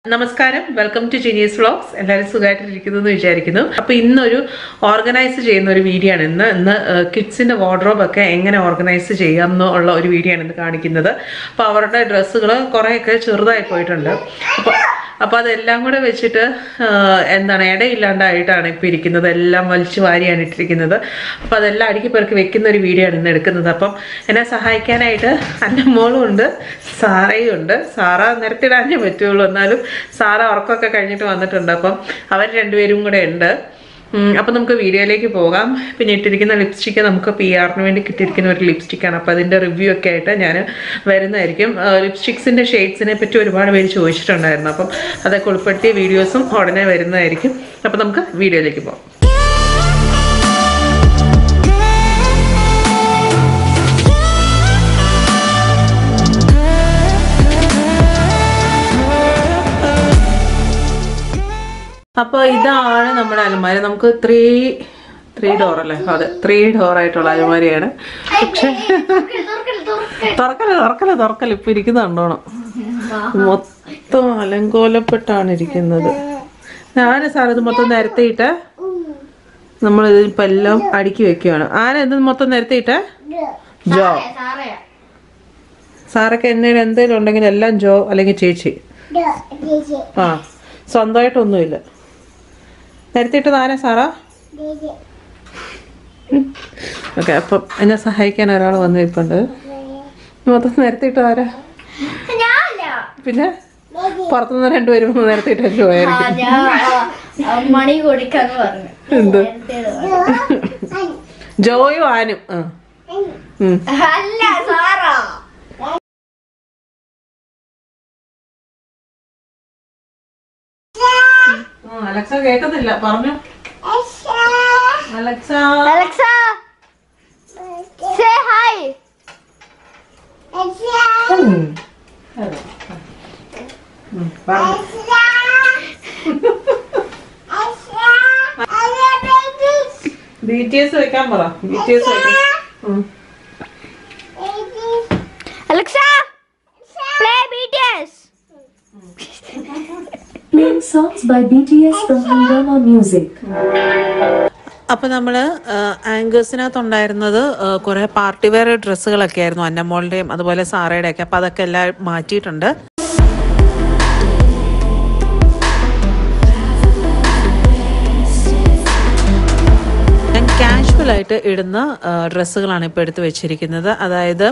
നമസ്കാരം welcome to Jini's vlogs എല്ലാവരും സുഖമായിട്ടിരിക്കുന്നു എന്ന് വിചാരിക്കുന്നു അപ്പൊ ഇന്നൊരു ഓർഗനൈസ് ചെയ്യുന്ന ഒരു വീഡിയോ ആണ് ഇന്ന് ഇന്ന് കിഡ്സിന്റെ വാർഡ്രോബ് ഒക്കെ എങ്ങനെ ഓർഗനൈസ് ചെയ്യാം എന്നുള്ള ഒരു വീഡിയോ ആണ് ഇന്ന് കാണിക്കുന്നത് അപ്പൊ അവരുടെ ഡ്രസ്സുകൾ കുറേയൊക്കെ ചെറുതായി പോയിട്ടുണ്ട് അപ്പൊ അപ്പൊ അതെല്ലാം കൂടെ വെച്ചിട്ട് ആ, എന്താണ് ഇടയില്ലാണ്ടായിട്ടാണ് ഇപ്പൊ ഇരിക്കുന്നത് എല്ലാം വലിച്ചു വാരിയാണ് ഇട്ടിരിക്കുന്നത് അപ്പൊ അതെല്ലാം അടുക്കി പെറുക്കി വെക്കുന്ന ഒരു വീഡിയോ ആണ് ഇന്ന് എടുക്കുന്നത് അപ്പം എന്നെ സഹായിക്കാനായിട്ട് എൻ്റെ മോളും ഉണ്ട് സാറയും ഉണ്ട് സാറ നിരത്തിടാനേ പറ്റുള്ളൂ എന്നാലും സാറ ഉറക്കമൊക്കെ കഴിഞ്ഞിട്ട് വന്നിട്ടുണ്ട് അപ്പം അവർ രണ്ടുപേരും കൂടെ ഉണ്ട് ഉം, അപ്പം നമുക്ക് വീഡിയോയിലേക്ക് പോകാം പിന്നെ ഇട്ടിരിക്കുന്ന ലിപ്സ്റ്റിക്ക് നമുക്ക് പി ആറിന് വേണ്ടി കിട്ടിയിരിക്കുന്ന ഒരു ലിപ്സ്റ്റിക്കാണ് അപ്പോൾ അതിൻ്റെ റിവ്യൂ ഒക്കെ ആയിട്ട് ഞാൻ വരുന്നതായിരിക്കും ലിപ്സ്റ്റിക്സിൻ്റെ ഷെയ്ഡ്സിനെ പറ്റി ഒരുപാട് പേര് ചോദിച്ചിട്ടുണ്ടായിരുന്നു അപ്പം അതൊക്കെ ഉൾപ്പെടുത്തിയ വീഡിയോസും ഉടനെ വരുന്നതായിരിക്കും അപ്പം നമുക്ക് വീഡിയോയിലേക്ക് പോകാം അപ്പോൾ ഇതാണ് നമ്മുടെ അലമാര നമുക്ക് ത്രീ ത്രീ ഡോർ അല്ലേ അതെ ത്രീ ഡോർ ആയിട്ടുള്ള അലമാരയാണ് പക്ഷെ തുറക്കല് തുറക്കല് തുറക്കല് ഇപ്പൊ ഇരിക്കുന്ന കണ്ടോണം മൊത്തം അലങ്കോലപ്പെട്ടാണ് ഇരിക്കുന്നത് ഞാൻ സാർ ഇത് മൊത്തം നിരത്തിയിട്ട് നമ്മൾ ഇതിപ്പോ എല്ലാം അടുക്കി വെക്കുകയാണ് ആന ഇത് മൊത്തം നിരത്തിയിട്ട് ജോ സാറൊക്കെ എന്തെങ്കിലും എന്തെങ്കിലും ഉണ്ടെങ്കിൽ എല്ലാം ജോ അല്ലെങ്കിൽ ചേച്ചി ആ സ്വന്തമായിട്ടൊന്നുമില്ല നിരത്തിയിട്ട് ആരാ സാറാ ഓക്കെ അപ്പം എന്നെ സഹായിക്കാൻ ഒരാൾ വന്നിരിപ്പുണ്ട് മൊത്തം നിരത്തിയിട്ട് ആരാ പിന്നെ പുറത്തുനിന്ന് രണ്ടുപേരും നിരത്തിയിട്ട് പോയായിരിക്കും മണി കൊടുക്കാന്ന് പറഞ്ഞു എന്ത് ജോയും ആനും ആ ഉം. അല്ല സാറാ ആ, അലക്സ കേൾക്കുന്നില്ല പറഞ്ഞു അലക്സ അലക്സ സേ ഹായ് ഉം. അതെ. ഉം, പറഞ്ഞു. ബി ടി എസ് വെക്കാൻ പറ ബി ടി എസ് വെക്കാൻ ഉം. Alexa play BTS Playing songs by BTS from Hungama Music. അപ്പൊ നമ്മള് ആങ്കേഴ്സിനകത്ത് ഉണ്ടായിരുന്നത് കുറെ പാർട്ടി വെയർ ഡ്രസ്സുകളൊക്കെ ആയിരുന്നു അന്നമോളുടെയും അതുപോലെ സാറയുടെ ഒക്കെ അപ്പൊ അതൊക്കെ എല്ലാം മാറ്റിയിട്ടുണ്ട് ഞാൻ കാഷ്വൽ ആയിട്ട് ഇടുന്ന ഡ്രസ്സുകളാണ് ഇപ്പോൾ എടുത്ത് വെച്ചിരിക്കുന്നത് അതായത്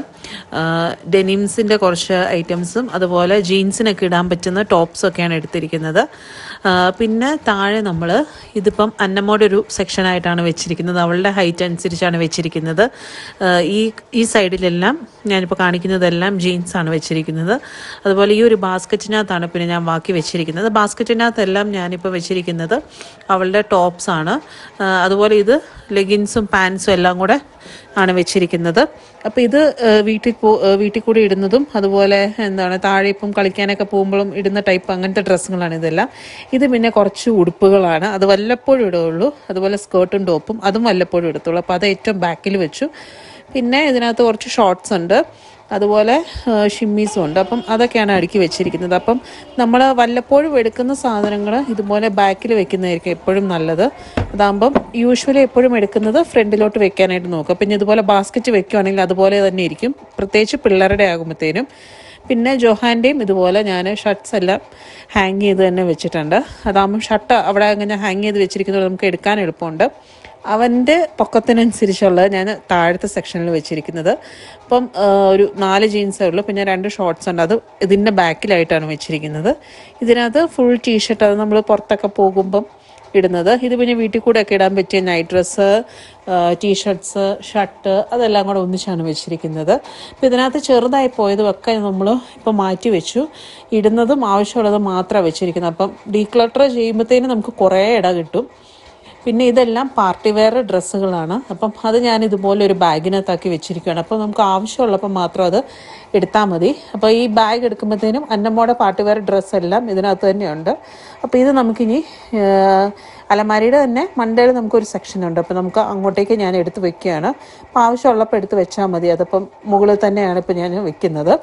ഡെനിംസിൻ്റെ കുറച്ച് ഐറ്റംസും അതുപോലെ ജീൻസിനൊക്കെ ഇടാൻ പറ്റുന്ന ടോപ്സ് ഒക്കെയാണ് എടുത്തിരിക്കുന്നത് ആ, പിന്നെ താഴെ നമ്മൾ ഇതിപ്പം അന്നമ്മോടെ ഒരു സെക്ഷനായിട്ടാണ് വെച്ചിരിക്കുന്നത് അവളുടെ ഹൈറ്റ് അനുസരിച്ചാണ് വെച്ചിരിക്കുന്നത് ആ, ഈ ഈ സൈഡിലെല്ലാം ഞാനിപ്പോൾ കാണിക്കുന്നതെല്ലാം ജീൻസാണ് വെച്ചിരിക്കുന്നത് അതുപോലെ ഈ ഒരു ബാസ്ക്കറ്റിനകത്താണ് പിന്നെ ഞാൻ ബാക്കി വെച്ചിരിക്കുന്നത് ബാസ്ക്കറ്റിനകത്തെല്ലാം ഞാനിപ്പോൾ വെച്ചിരിക്കുന്നത് അവളുടെ ടോപ്സ് ആണ് ആ, അതുപോലെ ഇത് ലെഗിൻസും പാൻസും എല്ലാം കൂടെ ആണ് വെച്ചിരിക്കുന്നത് അപ്പോൾ ഇത് ആ, വീട്ടിൽ പോ ആ, വീട്ടിൽ കൂടി ഇടുന്നതും അതുപോലെ എന്താണ് താഴെ ഇപ്പം കളിക്കാനൊക്കെ പോകുമ്പോഴും ഇടുന്ന ടൈപ്പ് അങ്ങനത്തെ ഡ്രസ്സുകളാണ് ഇതെല്ലാം ഇത് പിന്നെ കുറച്ച് ഉടുപ്പുകളാണ് അത് വല്ലപ്പോഴും ഇടുകയുള്ളൂ അതുപോലെ സ്കേർട്ടും ടോപ്പും അതും വല്ലപ്പോഴും എടുത്തുള്ളൂ അപ്പോൾ അത് ഏറ്റവും ബാക്കിൽ വെച്ചു പിന്നെ ഇതിനകത്ത് കുറച്ച് ഷോർട്സ് ഉണ്ട് അതുപോലെ ഷിമ്മീസും ഉണ്ട് അപ്പം അതൊക്കെയാണ് അടുക്കി വെച്ചിരിക്കുന്നത് അപ്പം നമ്മൾ വല്ലപ്പോഴും എടുക്കുന്ന സാധനങ്ങൾ ഇതുപോലെ ബാക്കിൽ വെക്കുന്നതായിരിക്കും എപ്പോഴും നല്ലത് അതാകുമ്പം യൂഷ്വലി എപ്പോഴും എടുക്കുന്നത് ഫ്രണ്ടിലോട്ട് വെക്കാനായിട്ട് നോക്കുക പിന്നെ ഇതുപോലെ ബാസ്ക്കറ്റ് വെക്കുകയാണെങ്കിൽ അതുപോലെ തന്നെ ഇരിക്കും പ്രത്യേകിച്ച് പിള്ളേരുടെ ആകുമ്പോഴത്തേനും പിന്നെ ജോഹാൻ്റെയും ഇതുപോലെ ഞാൻ ഷർട്ട്സ് എല്ലാം ഹാങ് ചെയ്ത് തന്നെ വെച്ചിട്ടുണ്ട് അതാകുമ്പം ഷർട്ട് അവിടെ അങ്ങനെ ഹാങ് ചെയ്ത് വെച്ചിരിക്കുന്നത് നമുക്ക് എടുക്കാൻ എളുപ്പമുണ്ട് അവൻ്റെ പൊക്കത്തിനനുസരിച്ചുള്ളത് ഞാൻ താഴത്തെ സെക്ഷനിൽ വെച്ചിരിക്കുന്നത് അപ്പം ആ, ഒരു നാല് ജീൻസേ ഉള്ളൂ പിന്നെ രണ്ട് ഷോർട്സ് ഉണ്ട് അത് ഇതിൻ്റെ ബാക്കിലായിട്ടാണ് വെച്ചിരിക്കുന്നത് ഇതിനകത്ത് ഫുൾ ടീഷർട്ട് അത് നമ്മൾ പുറത്തൊക്കെ പോകുമ്പം ഇടുന്നത് ഇത് പിന്നെ വീട്ടിൽ കൂടെ ഒക്കെ ഇടാൻ പറ്റിയ നൈറ്റ് ഡ്രസ്സ് ടീഷർട്ട്സ് ഷർട്ട് അതെല്ലാം കൂടെ ഒന്നിച്ചാണ് വെച്ചിരിക്കുന്നത് അപ്പം ഇതിനകത്ത് ചെറുതായി പോയതുമൊക്കെ നമ്മൾ ഇപ്പോൾ മാറ്റി വെച്ചു ഇടുന്നതും ആവശ്യമുള്ളത് മാത്രമാണ് വെച്ചിരിക്കുന്നത് അപ്പം ഡീക്ലട്ടർ ചെയ്യുമ്പോഴത്തേനും നമുക്ക് കുറേ ഇട കിട്ടും പിന്നെ ഇതെല്ലാം പാർട്ടി വെയർ ഡ്രസ്സുകളാണ് അപ്പം അത് ഞാൻ ഇതുപോലെ ഒരു ബാഗിനകത്താക്കി വെച്ചിരിക്കുകയാണ് അപ്പോൾ നമുക്ക് ആവശ്യമുള്ളപ്പോൾ മാത്രം അത് എടുത്താൽ മതി അപ്പോൾ ഈ ബാഗ് എടുക്കുമ്പോഴത്തേനും അന്നമ്മോടെ പാർട്ടി വെയർ ഡ്രസ്സ് എല്ലാം ഇതിനകത്ത് തന്നെയുണ്ട് അപ്പോൾ ഇത് നമുക്കിനി ആ, അലമാരിയുടെ തന്നെ മണ്ടയിൽ നമുക്കൊരു സെക്ഷൻ ഉണ്ട് അപ്പോൾ നമുക്ക് അങ്ങോട്ടേക്ക് ഞാൻ എടുത്ത് വെക്കുകയാണ് അപ്പോൾ ആവശ്യമുള്ളപ്പോൾ എടുത്ത് വെച്ചാൽ മതി അതപ്പം മുകളിൽ തന്നെയാണ് ഇപ്പോൾ ഞാൻ വെക്കുന്നത്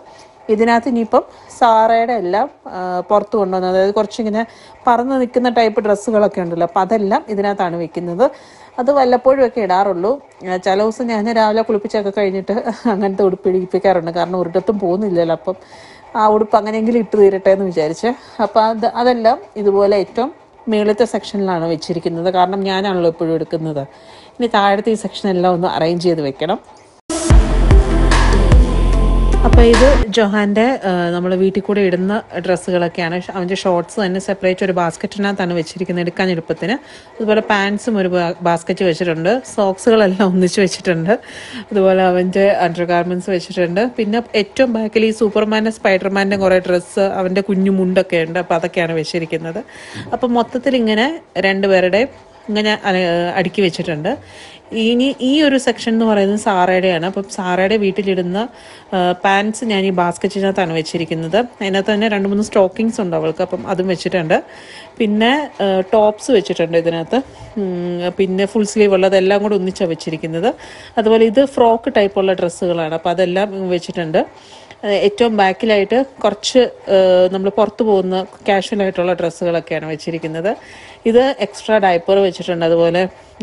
ഇതിനകത്ത് ഇനിയിപ്പം സാറയുടെ എല്ലാം ആ, പുറത്ത് കൊണ്ടുവന്നത് അതായത് കുറച്ചിങ്ങനെ പറന്ന് നിൽക്കുന്ന ടൈപ്പ് ഡ്രസ്സുകളൊക്കെ ഉണ്ടല്ലോ അപ്പം അതെല്ലാം ഇതിനകത്താണ് വെക്കുന്നത് അത് വല്ലപ്പോഴും ഒക്കെ ഇടാറുള്ളൂ ആ, ചില ദിവസം ഞാൻ രാവിലെ കുളിപ്പിച്ചൊക്കെ കഴിഞ്ഞിട്ട് അങ്ങനത്തെ ഉടുപ്പ് ഇടിപ്പിക്കാറുണ്ട് കാരണം ഒരിടത്തും പോകുന്നില്ലല്ലോ അപ്പം ആ ഉടുപ്പ് അങ്ങനെയെങ്കിലും ഇട്ട് തീരട്ടെ എന്ന് വിചാരിച്ച് അപ്പം അത് അതെല്ലാം ഇതുപോലെ ഏറ്റവും മേളത്തെ സെക്ഷനിലാണ് വെച്ചിരിക്കുന്നത് കാരണം ഞാനാണല്ലോ എപ്പോഴും എടുക്കുന്നത് ഇനി താഴത്തെ ഈ സെക്ഷൻ എല്ലാം ഒന്ന് അറേഞ്ച് ചെയ്ത് വെക്കണം അപ്പോൾ ഇത് ജൊഹാൻ്റെ നമ്മൾ വീട്ടിൽ കൂടെ ഇടുന്ന ഡ്രസ്സുകളൊക്കെയാണ് ഷ- അവൻ്റെ ഷോർട്സ് തന്നെ സെപ്പറേറ്റ് ഒരു ബാസ്ക്കറ്റിനകത്താണ് വെച്ചിരിക്കുന്നത് എടുക്കാൻ എളുപ്പത്തിന് അതുപോലെ പാൻസും ഒരു ബാസ്ക്കറ്റ് വെച്ചിട്ടുണ്ട് സോക്സുകളെല്ലാം ഒന്നിച്ച് വെച്ചിട്ടുണ്ട് അതുപോലെ അവൻ്റെ അണ്ടർ ഗാർമെൻറ്റ്സ് വെച്ചിട്ടുണ്ട് പിന്നെ ഏറ്റവും ബാക്കിൽ ഈ സൂപ്പർമാൻ്റെ സ്പൈഡർമാൻ്റെ കുറേ ഡ്രസ്സ് അവൻ്റെ കുഞ്ഞു മുണ്ടൊക്കെ ഉണ്ട് അപ്പോൾ അതൊക്കെയാണ് വെച്ചിരിക്കുന്നത് അപ്പോൾ മൊത്തത്തിൽ ഇങ്ങനെ രണ്ടുപേരുടെ ഇങ്ങനെ അല- അടുക്കി വെച്ചിട്ടുണ്ട് ഇനി ഈ ഒരു സെക്ഷൻ എന്ന് പറയുന്നത് സാറയുടെയാണ് അപ്പം സാറയുടെ വീട്ടിലിടുന്ന പാൻസ് ഞാൻ ഈ ബാസ്ക്കറ്റിനകത്താണ് വെച്ചിരിക്കുന്നത് അതിനകത്ത് തന്നെ രണ്ട് മൂന്ന് സ്റ്റോക്കിങ്സ് ഉണ്ട് അവൾക്ക് അപ്പം അതും വെച്ചിട്ടുണ്ട് പിന്നെ ടോപ്സ് വെച്ചിട്ടുണ്ട് ഇതിനകത്ത് ഉം, പിന്നെ ഫുൾ സ്ലീവ് ഉള്ളതെല്ലാം കൂടെ ഒന്നിച്ചാണ് വെച്ചിരിക്കുന്നത് അതുപോലെ ഇത് ഫ്രോക്ക് ടൈപ്പുള്ള ഡ്രസ്സുകളാണ് അപ്പോൾ അതെല്ലാം വെച്ചിട്ടുണ്ട് ഏഹ് ഏറ്റവും ബാക്കിലായിട്ട് കുറച്ച് നമ്മൾ പുറത്ത് പോകുന്ന കാഷ്വൽ ആയിട്ടുള്ള ഡ്രസ്സുകളൊക്കെയാണ് വെച്ചിരിക്കുന്നത് ഇത് എക്സ്ട്രാ ഡയപ്പർ വെച്ചിട്ടുണ്ട് അതുപോലെ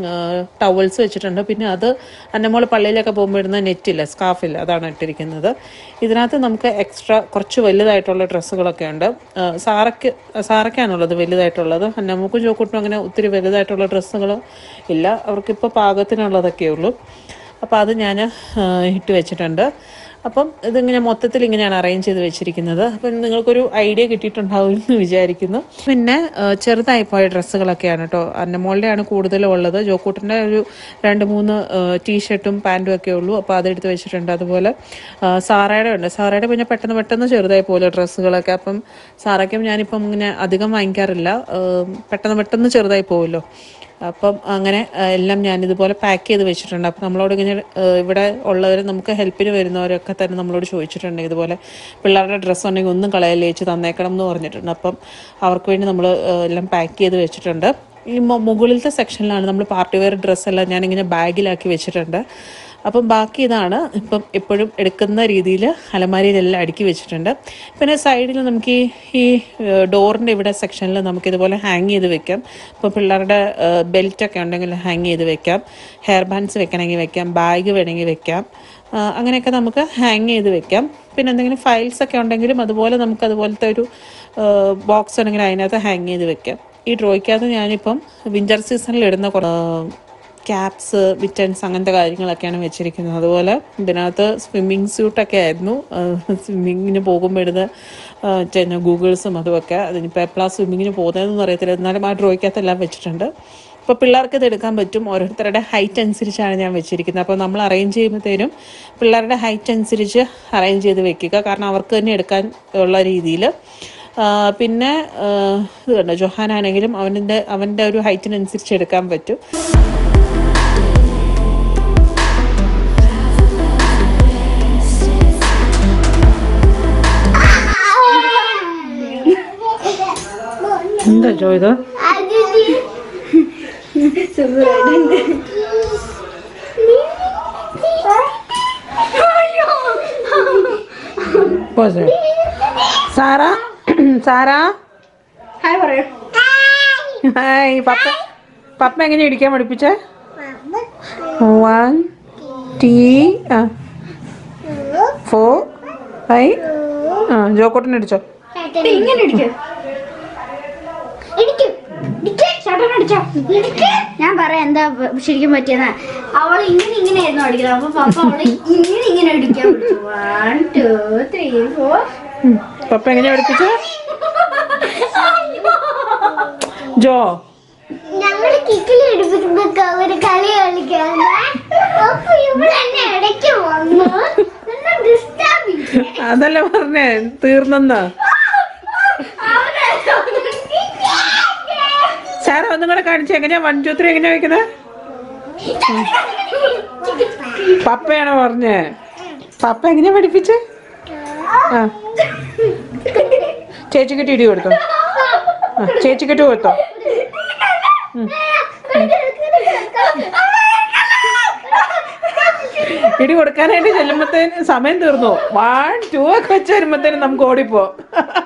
ടവൽസ് വെച്ചിട്ടുണ്ട് പിന്നെ അത് അന്നമോൾ പള്ളിയിലൊക്കെ പോകുമ്പോൾ ഇടുന്ന നെറ്റില്ല സ്കാർഫില്ല അതാണ് ഇട്ടിരിക്കുന്നത് ഇതിനകത്ത് നമുക്ക് എക്സ്ട്രാ കുറച്ച് വലുതായിട്ടുള്ള ഡ്രസ്സുകളൊക്കെ ഉണ്ട് ഏഹ് സാറയ്ക്ക് സാറയ്ക്കാണുള്ളത് വലുതായിട്ടുള്ളത് അന്നമ്മക്കും ചോക്കൂട്ടും അങ്ങനെ ഒത്തിരി വലുതായിട്ടുള്ള ഡ്രസ്സുകൾ ഇല്ല അവർക്കിപ്പോൾ പാകത്തിനുള്ളതൊക്കെ ഉള്ളൂ അപ്പോൾ അത് ഞാൻ ഇട്ട് വെച്ചിട്ടുണ്ട് അപ്പം ഇതിങ്ങനെ മൊത്തത്തിൽ ഇങ്ങനെയാണ് അറേഞ്ച് ചെയ്ത് വെച്ചിരിക്കുന്നത് അപ്പം നിങ്ങൾക്കൊരു ഐഡിയ കിട്ടിയിട്ടുണ്ടാവും എന്ന് വിചാരിക്കുന്നു പിന്നെ ആ, ചെറുതായി പോയ ഡ്രസ്സുകളൊക്കെയാണ് കേട്ടോ അന്നമോളുടെയാണ് കൂടുതലും ഉള്ളത് ജോക്കൂട്ടിൻ്റെ ഒരു രണ്ട് മൂന്ന് ടീഷർട്ടും പാൻറ്റും ഒക്കെ ഉള്ളൂ അപ്പോൾ അതെടുത്ത് വെച്ചിട്ടുണ്ട് അതുപോലെ ആ, സാറയുടെ ഉണ്ട് സാറയുടെ പിന്നെ പെട്ടെന്ന് പെട്ടെന്ന് ചെറുതായി പോലെ ഡ്രസ്സുകളൊക്കെ അപ്പം സാറയ്ക്കും ഞാനിപ്പം ഇങ്ങനെ അധികം വാങ്ങിക്കാറില്ല ആ, പെട്ടെന്ന് പെട്ടെന്ന് ചെറുതായി പോകുമല്ലോ അപ്പം അങ്ങനെ ആ, എല്ലാം ഞാൻ ഇതുപോലെ പാക്ക് ചെയ്ത് വെച്ചിട്ടുണ്ട് അപ്പം നമ്മളോട് ഇങ്ങനെ ആ, ഇവിടെ ഉള്ളവർ നമുക്ക് ഹെൽപ്പിന് വരുന്നവരൊക്കെ തന്നെ നമ്മളോട് ചോദിച്ചിട്ടുണ്ട് ഇതുപോലെ പിള്ളേരുടെ ഡ്രസ്സ് ഉണ്ടെങ്കിൽ ഒന്നും കളയല്ലേ ചേച്ചി തന്നേക്കണം എന്ന് പറഞ്ഞിട്ടുണ്ട് അപ്പം അവർക്ക് വേണ്ടി നമ്മൾ എല്ലാം പാക്ക് ചെയ്ത് വെച്ചിട്ടുണ്ട് ഈ മു- മുകളിലത്തെ സെക്ഷനിലാണ് നമ്മൾ പാർട്ടി വെയർ ഡ്രസ്സെല്ലാം ഞാനിങ്ങനെ ബാഗിലാക്കി വെച്ചിട്ടുണ്ട് അപ്പം ബാക്കി ഇതാണ് ഇപ്പം എപ്പോഴും എടുക്കുന്ന രീതിയിൽ അലമാരിയിലെല്ലാം അടുക്കി വെച്ചിട്ടുണ്ട് പിന്നെ സൈഡിൽ നമുക്ക് ഈ ഈ ഡോറിൻ്റെ ഇവിടെ സെക്ഷനിൽ നമുക്ക് ഇതുപോലെ ഹാങ് ചെയ്ത് വെക്കാം ഇപ്പോൾ പിള്ളേരുടെ ബെൽറ്റൊക്കെ ഉണ്ടെങ്കിൽ ഹാങ് ചെയ്ത് വെക്കാം ഹെയർ ബാൻഡ്സ് വെക്കണമെങ്കിൽ വെക്കാം ബാഗ് വേണമെങ്കിൽ വെക്കാം ആ, അങ്ങനെയൊക്കെ നമുക്ക് ഹാങ് ചെയ്ത് വെക്കാം പിന്നെ എന്തെങ്കിലും ഫയൽസ് ഒക്കെ ഉണ്ടെങ്കിലും അതുപോലെ നമുക്ക് അതുപോലത്തെ ഒരു ബോക്സ് ഉണ്ടെങ്കിൽ അതിനകത്ത് ഹാങ് ചെയ്ത് വെക്കാം ഈ ഡ്രോയ്ക്കകത്ത് ഞാനിപ്പം വിൻ്റർ സീസണിൽ ഇടുന്ന കുറേ ക്യാപ്സ് മിറ്റൻസ് അങ്ങനത്തെ കാര്യങ്ങളൊക്കെയാണ് വെച്ചിരിക്കുന്നത് അതുപോലെ ഇതിനകത്ത് സ്വിമ്മിങ് സ്യൂട്ടൊക്കെ ആയിരുന്നു സ്വിമ്മിങ്ങിന് പോകുമ്പോൾ ഇടുന്ന ആ, പിന്നെ ഗൂഗിൾസും അതുമൊക്കെ അതിനിപ്പോൾ എപ്പോഴാണ് സ്വിമ്മിങ്ങിന് പോകുന്നതെന്നൊന്നും അറിയത്തില്ല എന്നാലും ആ ഡ്രോയ്ക്കകത്ത് എല്ലാം വെച്ചിട്ടുണ്ട് അപ്പോൾ പിള്ളേർക്ക് ഇത് എടുക്കാൻ പറ്റും ഓരോരുത്തരുടെ ഹൈറ്റ് അനുസരിച്ചാണ് ഞാൻ വെച്ചിരിക്കുന്നത് അപ്പോൾ നമ്മൾ അറേഞ്ച് ചെയ്യുമ്പോഴത്തേനും പിള്ളേരുടെ ഹൈറ്റ് അനുസരിച്ച് അറേഞ്ച് ചെയ്ത് വെക്കുക കാരണം അവർക്ക് തന്നെ എടുക്കാൻ ഉള്ള രീതിയിൽ പിന്നെ ആ, ഇത് കണ്ടോ ജൊഹാനാണെങ്കിലും അവൻ്റെ അവൻ്റെ ഒരു ഹൈറ്റിനനുസരിച്ച് എടുക്കാൻ പറ്റും എന്താ ജോ ഇത് പോസേ സാറാ സാറാ ഹായ് പറയൂ ഹായ് പപ്പ പപ്പ എങ്ങനെ ഇടിക്കാൻ പഠിപ്പിച്ചേ വൺ ടീ ആ ഫോർ ഫൈവ് ആ ജോക്കോട്ടൻ അടിച്ചോ ഇങ്ങനെ ഇടിക്കും ഞാൻ പറയാം എന്താ ശരിക്കും പറ്റിയെന്ന് അവൾ ഇങ്ങനെ ഇങ്ങനെ ആയിരുന്നു അടിക്കുന്നത് അപ്പൊ പപ്പ അവളെ ഇങ്ങനെ ഇങ്ങനെ അടിക്കാൻ വൺ ടു ത്രീ ഫോർ ഉം. പപ്പ എങ്ങനെയാ പഠിപ്പിച്ചേ ജോ ഞങ്ങള് കിക്കിലി എടുപ്പിക്കുമ്പോ ഒരു കളി കളിക്കാൻ അപ്പൊ ഇവിടെ എന്നെ ഇടയ്ക്ക് വന്നു എന്നെ disturb ചെയ്തു. അതല്ല പറഞ്ഞേ തീർന്നെന്ന് സാറ ഒന്നും കൂടെ കാണിച്ചു എങ്ങനെയാ വൺ ടു ത്രീ എങ്ങനെയാ വെക്കുന്നത് പപ്പയാണോ പറഞ്ഞേ പപ്പ എങ്ങനെയാ പഠിപ്പിച്ചേ ആ ചേച്ചിക്കിട്ട് ഇടി കൊടുത്തോ ആ ചേച്ചിക്കിട്ട് കൊടുത്തോ ഇടി കൊടുക്കാനായിട്ട് ചെല്ലുമ്പോഴത്തേന് സമയം തീർന്നു വൺ ടു ഒക്കെ വെച്ച് വരുമ്പോഴത്തേനും നമുക്ക് ഓടിപ്പോ